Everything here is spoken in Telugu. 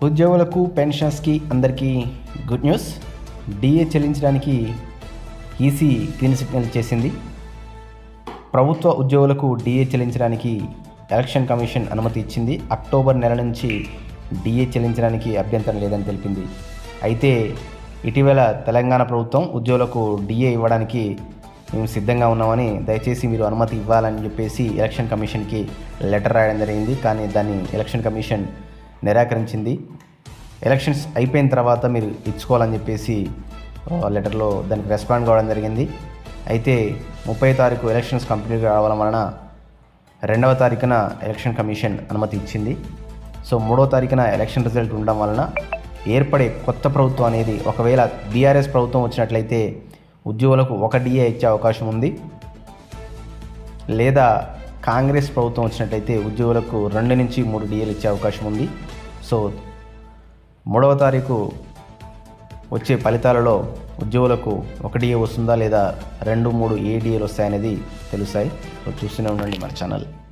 ఉద్యోగులకు పెన్షన్స్కి అందరికీ గుడ్ న్యూస్ డిఏ చెల్లించడానికి ఈసీ గ్రీన్ సిగ్నల్ చేసింది ప్రభుత్వ ఉద్యోగులకు డిఏ చెల్లించడానికి ఎలక్షన్ కమిషన్ అనుమతి ఇచ్చింది అక్టోబర్ నెల నుంచి డిఏ చెల్లించడానికి అభ్యంతరం లేదని తెలిపింది అయితే ఇటీవల తెలంగాణ ప్రభుత్వం ఉద్యోగులకు డిఏ ఇవ్వడానికి మేము సిద్ధంగా ఉన్నామని దయచేసి మీరు అనుమతి ఇవ్వాలని చెప్పేసి ఎలక్షన్ కమిషన్కి లెటర్ రాయడం జరిగింది కానీ దాన్ని ఎలక్షన్ కమిషన్ నిరాకరించింది ఎలక్షన్స్ అయిపోయిన తర్వాత మీరు ఇచ్చుకోవాలని చెప్పేసి ఆ, లెటర్లో దానికి రెస్పాండ్ కావడం జరిగింది అయితే ముప్పై తారీఖు ఎలక్షన్స్ కంప్లీట్ కావడం వలన రెండవ తారీఖున ఎలక్షన్ కమిషన్ అనుమతి ఇచ్చింది సో మూడవ తారీఖున ఎలక్షన్ రిజల్ట్ ఉండడం వలన ఏర్పడే కొత్త ప్రభుత్వం అనేది ఒకవేళ బీఆర్ఎస్ ప్రభుత్వం వచ్చినట్లయితే ఉద్యోగులకు ఒక డిఏ ఇచ్చే అవకాశం ఉంది లేదా కాంగ్రెస్ ప్రభుత్వం వచ్చినట్లయితే ఉద్యోగులకు రెండు నుంచి మూడు డిఏలు ఇచ్చే అవకాశం ఉంది సో మూడవ తారీఖు వచ్చే ఫలితాలలో ఉద్యోగులకు ఒక డిఏ వస్తుందా లేదా రెండు మూడు ఏ డిఏలు వస్తాయనేది తెలుస్తాయి సో చూస్తూనే ఉండండి మన ఛానల్